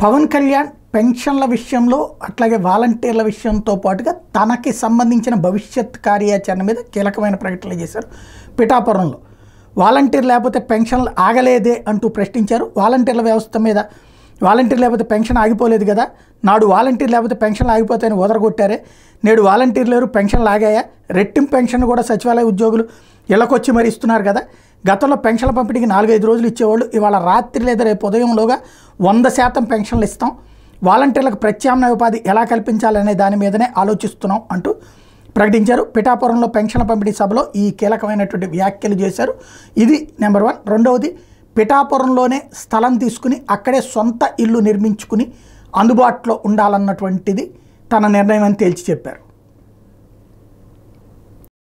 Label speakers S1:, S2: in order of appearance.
S1: పవన్ కళ్యాణ్ పెన్షన్ల విషయంలో అట్లాగే వాలంటీర్ల విషయంతో పాటుగా తనకి సంబంధించిన భవిష్యత్ కార్యాచరణ మీద కీలకమైన ప్రకటనలు చేశారు పిఠాపురంలో వాలంటీర్ లేకపోతే పెన్షన్లు ఆగలేదే అంటూ ప్రశ్నించారు వాలంటీర్ల వ్యవస్థ మీద వాలంటీర్ లేకపోతే పెన్షన్ ఆగిపోలేదు కదా నాడు వాలంటీర్ లేకపోతే పెన్షన్లు ఆగిపోతాయని వదరగొట్టారే నేడు వాలంటీర్ లేరు పెన్షన్లు ఆగాయా రెట్టింపు పెన్షన్ కూడా సచివాలయ ఉద్యోగులు ఇళ్ళకొచ్చి మరి ఇస్తున్నారు కదా గతంలో పెన్షన్ల పంపిణీకి నాలుగైదు రోజులు ఇచ్చేవాళ్ళు ఇవాళ రాత్రి లేదా రేపు ఉదయంలోగా వంద శాతం పెన్షన్లు ఇస్తాం వాలంటీర్లకు ప్రత్యామ్నాయ ఉపాధి ఎలా కల్పించాలనే దాని మీదనే ఆలోచిస్తున్నాం అంటూ ప్రకటించారు పిఠాపురంలో పెన్షన్ల పంపిణీ సభలో ఈ కీలకమైనటువంటి వ్యాఖ్యలు చేశారు ఇది నెంబర్ వన్ రెండవది పిఠాపురంలోనే స్థలం తీసుకుని అక్కడే సొంత ఇల్లు నిర్మించుకుని అందుబాటులో ఉండాలన్నటువంటిది తన నిర్ణయం అని తేల్చి చెప్పారు